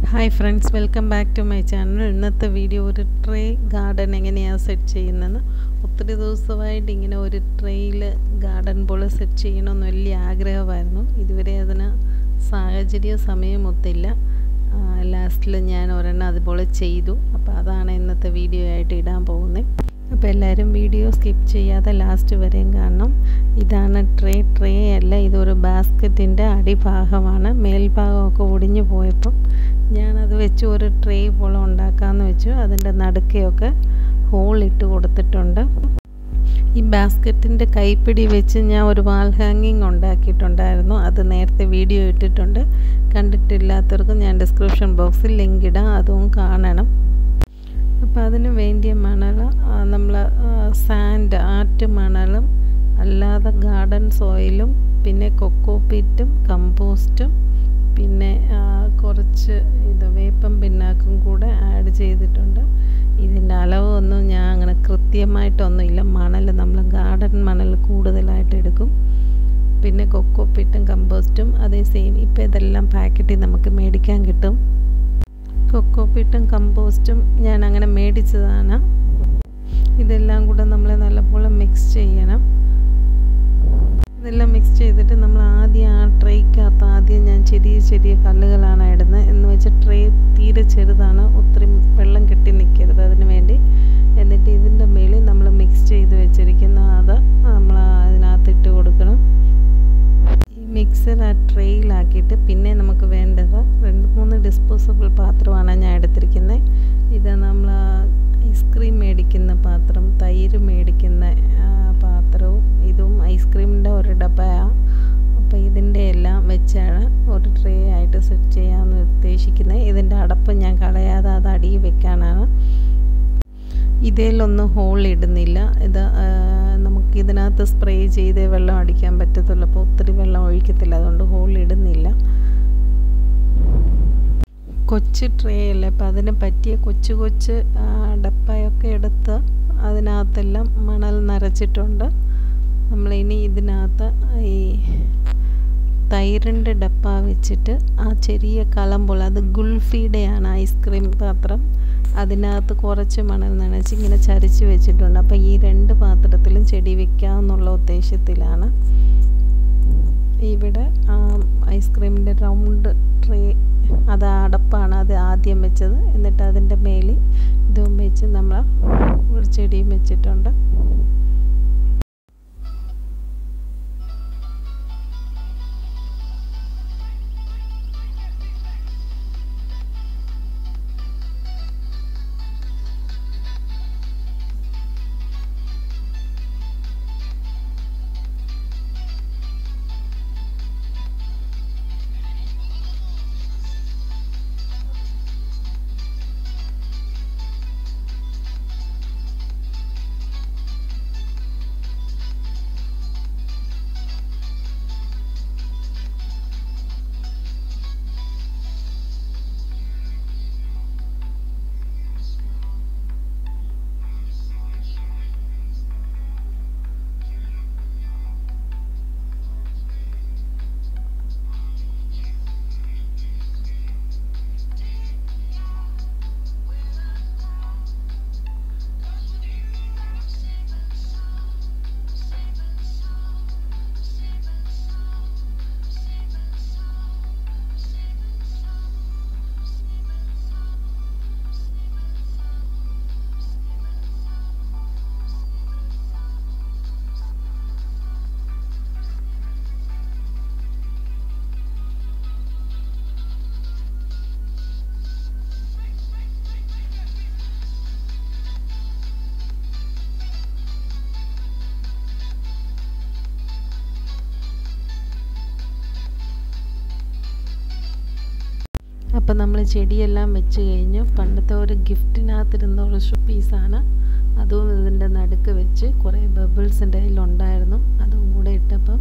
hi friends welcome back to my channel ഇന്നത്തെ video ഒരു tray garden എങ്ങനെയാണ് set ചെയ്യുന്നതെന്ന് ഒത്തിരി ദിവസമായിട്ട് ഇങ്ങനെ ഒരു ട്രേയിൽ ഗാർഡൻ പോലെ സെറ്റ് ചെയ്യണമെന്ന് വലിയ ആഗ്രഹമായിരുന്നു ഇതുവരെ അതിന് സാഹചര്യ സമയം ഒത്തില്ല ലാസ്റ്റിൽ ഞാൻ ഒരെണ്ണം അതുപോലെ ചെയ്തു അപ്പോൾ അതാണ് ഇന്നത്തെ വീഡിയോ ആയിട്ട് ഇടാൻ പോകുന്നത് അപ്പോൾ എല്ലാവരും വീഡിയോ സ്കിപ്പ് ചെയ്യാതെ ലാസ്റ്റ് വരെയും കാണണം ഇതാണ് ട്രേ ട്രേ അല്ല ഇതൊരു ബാസ്ക്കറ്റിൻ്റെ അടിഭാഗമാണ് മേൽഭാഗമൊക്കെ ഒടിഞ്ഞു പോയപ്പം ഞാനത് വെച്ച് ഒരു ട്രേ പോലെ ഉണ്ടാക്കാമെന്ന് വെച്ചു അതിൻ്റെ നടുക്കെയൊക്കെ ഹോൾ ഇട്ട് കൊടുത്തിട്ടുണ്ട് ഈ ബാസ്ക്കറ്റിൻ്റെ കൈപ്പിടി വെച്ച് ഞാൻ ഒരു വാൾ ഹാങ്ങിങ് ഉണ്ടാക്കിയിട്ടുണ്ടായിരുന്നു അത് നേരത്തെ വീഡിയോ ഇട്ടിട്ടുണ്ട് കണ്ടിട്ടില്ലാത്തവർക്ക് ഞാൻ ഡിസ്ക്രിപ്ഷൻ ബോക്സിൽ ലിങ്ക് ഇടാം അതും കാണണം അപ്പോൾ അതിന് വേണ്ടിയ മണൽ നമ്മൾ സാൻഡ് ആറ്റ് മണലും അല്ലാതെ ഗാർഡൻ സോയിലും പിന്നെ കൊക്കോപ്പീറ്റും കമ്പോസ്റ്റും പിന്നെ കുറച്ച് ഇത് വേപ്പം പിന്നാക്കും കൂടെ ആഡ് ചെയ്തിട്ടുണ്ട് ഇതിൻ്റെ അളവൊന്നും ഞാൻ അങ്ങനെ കൃത്യമായിട്ടൊന്നുമില്ല മണൽ നമ്മൾ ഗാർഡൻ മണൽ കൂടുതലായിട്ട് എടുക്കും പിന്നെ കൊക്കോപ്പീറ്റും കമ്പോസ്റ്റും അതേ സെയിം ഇപ്പോൾ ഇതെല്ലാം പാക്കറ്റിൽ നമുക്ക് മേടിക്കാൻ കിട്ടും കൊക്കോപ്പീറ്റും കമ്പോസ്റ്റും ഞാൻ അങ്ങനെ മേടിച്ചതാണ് ഇതെല്ലാം കൂടെ നമ്മൾ നല്ലപോലെ മിക്സ് ചെയ്യണം ഇതെല്ലാം മിക്സ് ചെയ്തിട്ട് നമ്മൾ ആദ്യം ആ ട്രേക്കകത്ത് ആദ്യം ഞാൻ ചെറിയ ചെറിയ കല്ലുകളാണ് ഇടുന്നത് എന്ന് വെച്ചാൽ ട്രേ തീരെ ചെറുതാണ് ഒത്തിരി വെള്ളം കെട്ടി നിൽക്കരുത് അതിന് വേണ്ടി എന്നിട്ട് ഇതിൻ്റെ മേളിൽ നമ്മൾ മിക്സ് ചെയ്ത് വെച്ചിരിക്കുന്ന അത് നമ്മൾ അതിനകത്ത് ഇട്ട് കൊടുക്കണം ഈ മിക്സർ ആ ട്രേയിലാക്കിയിട്ട് പിന്നെ നമുക്ക് വേണ്ടത് രണ്ട് മൂന്ന് ഡിസ്പോസിബിൾ പാത്രമാണ് ഞാൻ എടുത്തിരിക്കുന്നത് ഇത് നമ്മൾ ഐസ്ക്രീം മേടിക്കുന്ന പാത്രം തൈര് മേടിക്കുന്ന പാത്രവും ഇതും ഐസ്ക്രീമിൻ്റെ ഒരു ഡബ്ബയാണ് അപ്പോൾ ഇതിൻ്റെ എല്ലാം വെച്ചാണ് ഒരു ട്രേ ആയിട്ട് സെറ്റ് ചെയ്യാമെന്ന് ഉദ്ദേശിക്കുന്നത് ഇതിൻ്റെ അടപ്പ് ഞാൻ കളയാതെ അത് അടിയിൽ വെക്കാനാണ് ഇതിലൊന്നും ഹോൾ ഇടുന്നില്ല ഇത് നമുക്ക് ഇതിനകത്ത് സ്പ്രേ ചെയ്ത് വെള്ളം അടിക്കാൻ പറ്റത്തുള്ളൂ അപ്പോൾ ഒത്തിരി വെള്ളം ഒഴിക്കത്തില്ല അതുകൊണ്ട് ഹോൾ ഇടുന്നില്ല കൊച്ചു ട്രേ അല്ലേ അപ്പോൾ അതിന് പറ്റിയ കൊച്ചു കൊച്ചു ഡപ്പയൊക്കെ എടുത്ത് അതിനകത്തെല്ലാം മണൽ നിറച്ചിട്ടുണ്ട് നമ്മളിനി ഇതിനകത്ത് ഈ തൈരിൻ്റെ ഡപ്പ വെച്ചിട്ട് ആ ചെറിയ കലമ്പോൾ അത് ഗുൾഫിയുടെയാണ് ഐസ്ക്രീം പാത്രം അതിനകത്ത് കുറച്ച് മണൽ നനച്ച് ഇങ്ങനെ ചരിച്ച് വെച്ചിട്ടുണ്ട് അപ്പോൾ ഈ രണ്ട് പാത്രത്തിലും ചെടി വെക്കാമെന്നുള്ള ഉദ്ദേശത്തിലാണ് ഇവിടെ ഐസ്ക്രീമിൻ്റെ റൗണ്ട് ട്രേ അത് അടപ്പാണ് അത് ആദ്യം വെച്ചത് എന്നിട്ട് അതിൻ്റെ മേലിൽ ഇതും വെച്ച് നമ്മൾ ഒരു ചെടിയും വെച്ചിട്ടുണ്ട് അപ്പം നമ്മൾ ചെടിയെല്ലാം വെച്ച് കഴിഞ്ഞു പണ്ടത്തെ ഒരു ഗിഫ്റ്റിനകത്തിരുന്ന ഒരു ഷോ പീസാണ് അതും ഇതിൻ്റെ നടുക്ക് വെച്ച് കുറേ ബബിൾസിൻ്റെ കയ്യിലുണ്ടായിരുന്നു അതും കൂടെ ഇട്ടപ്പം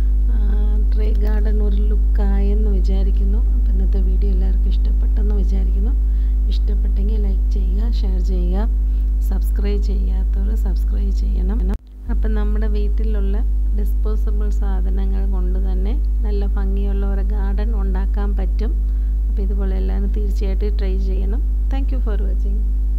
ട്രേ ഗാർഡൻ ഒരു ലുക്കായെന്ന് വിചാരിക്കുന്നു അപ്പം ഇന്നത്തെ വീഡിയോ എല്ലാവർക്കും ഇഷ്ടപ്പെട്ടെന്ന് വിചാരിക്കുന്നു ഇഷ്ടപ്പെട്ടെങ്കിൽ ലൈക്ക് ചെയ്യുക ഷെയർ ചെയ്യുക സബ്സ്ക്രൈബ് ചെയ്യാത്തവർ സബ്സ്ക്രൈബ് ചെയ്യണം അപ്പം നമ്മുടെ വീട്ടിലുള്ള ഡിസ്പോസിബിൾ സാധനങ്ങൾ കൊണ്ട് തന്നെ നല്ല ഭംഗിയുള്ള ഒരു ഗാർഡൻ ഉണ്ടാക്കാൻ പറ്റും അപ്പോൾ ഇതുപോലെ എല്ലാവരും തീർച്ചയായിട്ടും ട്രൈ ചെയ്യണം താങ്ക് യു ഫോർ വാച്ചിങ്